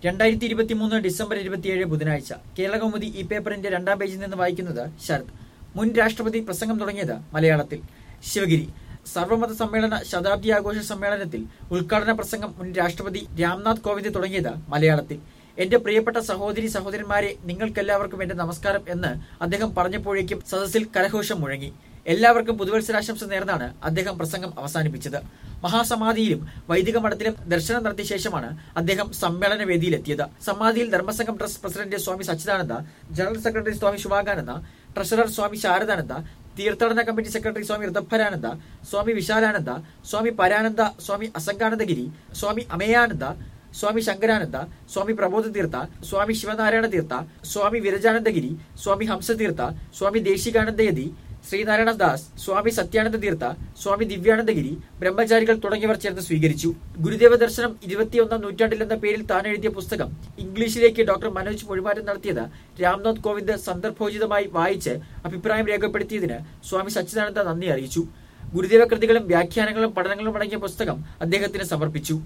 രണ്ടായിരത്തി ഇരുപത്തി മൂന്ന് ഡിസംബർ ഇരുപത്തിയേഴ് ബുധനാഴ്ച കേരളകൗമുദി ഈ പേപ്പറിന്റെ രണ്ടാം പേജിൽ നിന്ന് വായിക്കുന്നത് ശരത് മുൻ രാഷ്ട്രപതി പ്രസംഗം തുടങ്ങിയത് മലയാളത്തിൽ ശിവഗിരി സർവമത സമ്മേളന ശതാബ്ദി ആഘോഷ സമ്മേളനത്തിൽ ഉദ്ഘാടന പ്രസംഗം മുൻ രാഷ്ട്രപതി രാംനാഥ് കോവിന്ദ് തുടങ്ങിയത് മലയാളത്തിൽ എന്റെ പ്രിയപ്പെട്ട സഹോദരി സഹോദരന്മാരെ നിങ്ങൾക്കെല്ലാവർക്കും എന്റെ നമസ്കാരം എന്ന് അദ്ദേഹം പറഞ്ഞപ്പോഴേക്കും സദസ്സിൽ കരഘോഷം മുഴങ്ങി എല്ലാവർക്കും പുതുവത്സരാശംസ നേർന്നാണ് അദ്ദേഹം പ്രസംഗം അവസാനിപ്പിച്ചത് മഹാസമാധിയിലും വൈദിക മഠത്തിലും ദർശനം നടത്തിയ ശേഷമാണ് അദ്ദേഹം സമ്മേളന വേദിയിലെത്തിയത് സമാധിയിൽ Dharmasangham trust president Swami Sachidananda general secretary Swami Shubhakananda treasurer Swami Sharadananda തീർത്ഥാടന കമ്മിറ്റി സെക്രട്ടറി സ്വാമി ഋതഭരാനന്ദ സ്വാമി വിശാലാനന്ദ സ്വാമി പരാനന്ദ സ്വാമി അസംഗാനന്ദഗിരി സ്വാമി അമയാനന്ദ സ്വാമി ശങ്കരാനന്ദ സ്വാമി പ്രബോധ തീർത്ഥ സ്വാമി ശിവനാരായണ തീർത്ഥ സ്വാമി വിരജാനന്ദഗിരി സ്വാമി ഹംസതീർത്ഥ സ്വാമി ദേശികാനന്ദയതി ശ്രീനാരായണ ദാസ് സ്വാമി സത്യാനന്ദ തീർത്ഥ സ്വാമി ദിവ്യാനന്ദഗിരി ബ്രഹ്മചാരികൾ തുടങ്ങിയവർ ചേർന്ന് സ്വീകരിച്ചു ഗുരുദേവ ദർശനം ഇരുപത്തിയൊന്നാം നൂറ്റാണ്ടിൽ എന്ന പേരിൽ താൻ എഴുതിയ പുസ്തകം ഇംഗ്ലീഷിലേക്ക് ഡോക്ടർ മനോജ് മൊഴിമാറ്റം നടത്തിയത് രാംനാഥ് കോവിന്ദ് സന്ദർഭോചിതമായി വായിച്ച് അഭിപ്രായം രേഖപ്പെടുത്തിയതിന് സ്വാമി സച്ചിദാനന്ദ നന്ദി അറിയിച്ചു ഗുരുദേവ കൃതികളും വ്യാഖ്യാനങ്ങളും പഠനങ്ങളും അടങ്ങിയ പുസ്തകം അദ്ദേഹത്തിന് സമർപ്പിച്ചു